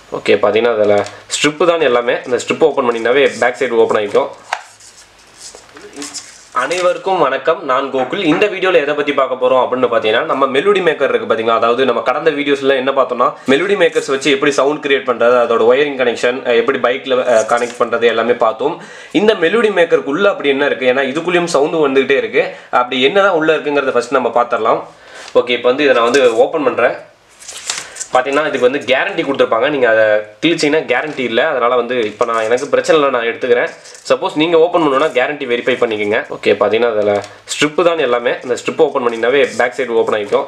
okay பார்த்தீங்கன்னா அதில் strip தான் எல்லாமே அந்த ஸ்ட்ரிப் ஓப்பன் பண்ணினாவே பேக் சைடு ஓப்பன் ஆகிக்கும் அனைவருக்கும் வணக்கம் நான் கோகுல் இந்த வீடியோவில் எதை பற்றி பார்க்க போகிறோம் அப்படின்னு பார்த்தீங்கன்னா நம்ம மெலோடி மேக்கர் இருக்குது பார்த்தீங்களா அதாவது நம்ம கடந்த வீடியோஸில் என்ன பார்த்தோம்னா மெலோடி மேக்கர்ஸ் வச்சு எப்படி சவுண்ட் கிரியேட் பண்ணுறது அதோட ஒயரிங் கனெக்ஷன் எப்படி பைக்கில் கனெக்ட் பண்ணுறது எல்லாமே பார்த்தோம் இந்த மெலோடி மேக்கருக்குள்ளே அப்படி என்ன இருக்குது ஏன்னா இதுக்குள்ளேயும் சவுண்டு வந்துகிட்டே இருக்குது அப்படி என்னதான் உள்ளே இருக்குங்கிறத ஃபஸ்ட் நம்ம பார்த்துடலாம் ஓகே இப்போ வந்து இதை நான் வந்து ஓப்பன் பண்ணுறேன் பார்த்தீங்கன்னா இதுக்கு வந்து கேரண்டி கொடுத்துருப்பாங்க நீங்கள் அதை கிழிச்சிங்கன்னா கேரண்டி இல்லை அதனால் வந்து இப்போ நான் எனக்கு பிரச்சனை இல்லை நான் எடுத்துக்கிறேன் சப்போஸ் நீங்கள் ஓப்பன் பண்ணணும்னா கேரண்டி வெரிஃபை பண்ணிக்கோங்க ஓகே பார்த்தீங்கன்னா அதில் ஸ்ட்ரிப்பு தான் எல்லாமே அந்த ஸ்ட்ரிப் ஓப்பன் பண்ணினாவே பேக் சைடு ஓப்பன் ஆகிக்கும்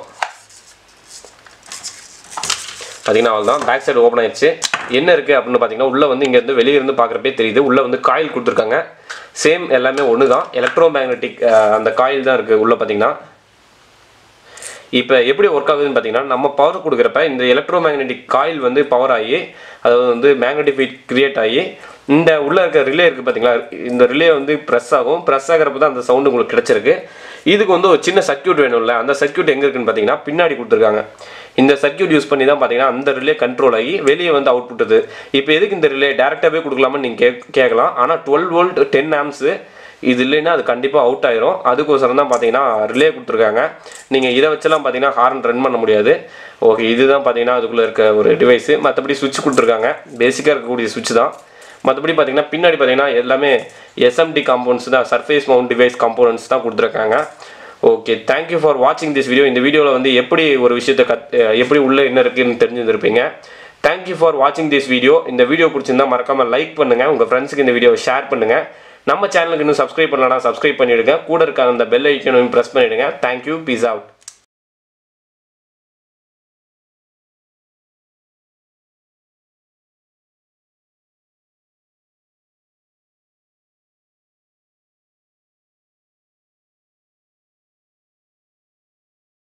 பார்த்தீங்கன்னா அவள் தான் பேக் சைடு ஓப்பன் ஆயிடுச்சு என்ன இருக்குது அப்படின்னு பார்த்தீங்கன்னா உள்ளே வந்து இங்கேருந்து வெளியே இருந்து பார்க்குறப்பே தெரியுது உள்ளே வந்து காயில் கொடுத்துருக்காங்க சேம் எல்லாமே ஒன்று தான் எலக்ட்ரோ மேக்னெட்டிக் அந்த காயில் தான் இருக்குது உள்ளே பார்த்தீங்கன்னா இப்போ எப்படி ஒர்க் ஆகுதுன்னு பார்த்தீங்கன்னா நம்ம பவர் கொடுக்குறப்ப இந்த எலக்ட்ரோ மேக்னெட்டிக் காயில் வந்து பவர் ஆகி அதாவது வந்து மேக்னெட்டிக் ஃபீல்ட் கிரியேட் ஆகி இந்த உள்ளே இருக்க ரிலே இருக்குது பார்த்தீங்களா இந்த ரிலே வந்து ப்ரெஸ் ஆகும் ப்ரெஸ் ஆகிறப்ப தான் அந்த சவுண்டு உங்களுக்கு கிடச்சிருக்கு இதுக்கு வந்து ஒரு சின்ன சர்க்யூட் வேணும்ல அந்த சர்க்யூட் எங்கே இருக்குன்னு பார்த்தீங்கன்னா பின்னாடி கொடுத்துருக்காங்க இந்த சர்க்யூட் யூஸ் பண்ணி தான் பார்த்தீங்கன்னா அந்த ரிலே கண்ட்ரோல் ஆகி வெளியே வந்து அவுட் புட்டுது இப்போ எதுக்கு இந்த ரிலே டேரெக்டாகவே கொடுக்கலாமான்னு நீங்கள் கே கேட்கலாம் ஆனால் டுவெல் வோல்ட் டென் ஆம்ஸு இது இல்லைன்னா அது கண்டிப்பாக அவுட் ஆயிரும் அதுக்கோசரம் தான் பார்த்தீங்கன்னா ரிலே கொடுத்துருக்காங்க நீங்கள் இதை வச்செல்லாம் பார்த்தீங்கன்னா ஹார்ன் ரன் பண்ண முடியாது ஓகே இதுதான் பார்த்தீங்கன்னா அதுக்குள்ளே இருக்க ஒரு டிவைஸு மற்றபடி சுவிட்ச் கொடுத்துருக்காங்க பேசிக்காக இருக்கக்கூடிய சுவிட்ச் தான் மற்றபடி பார்த்தீங்கன்னா பின்னாடி பார்த்தீங்கன்னா எல்லாமே எஸ்எம்டி காம்பவுண்ட்ஸ் தான் சர்ஃபேஸ் மவுண்ட் டிவைஸ் காம்பவுண்ட்ஸ் தான் கொடுத்துருக்காங்க ஓகே தேங்க்யூ ஃபார் வாட்சிங் திஸ் வீடியோ இந்த வீடியோவில் வந்து எப்படி ஒரு விஷயத்தை கத் எப்படி உள்ளே என்ன இருக்குன்னு தெரிஞ்சுருப்பீங்க தேங்க்யூ ஃபார் வாட்சிங் திஸ் வீடியோ இந்த வீடியோ பிடிச்சிருந்தா மறக்காமல் லைக் பண்ணுங்கள் உங்கள் ஃப்ரெண்ட்ஸுக்கு இந்த வீடியோவை ஷேர் பண்ணுங்கள் நம்ம சேனலுக்கு இன்னும் சப்ஸ்கிரைப் பண்ணலன்னா சப்ஸ்கிரைப் பண்ணிவிடுங்க கூட இருக்க அந்த பெல் ஐக்கனையும் ப்ரெஸ் பண்ணிவிடுங்க தேங்க்யூ பீஸ் அவுட்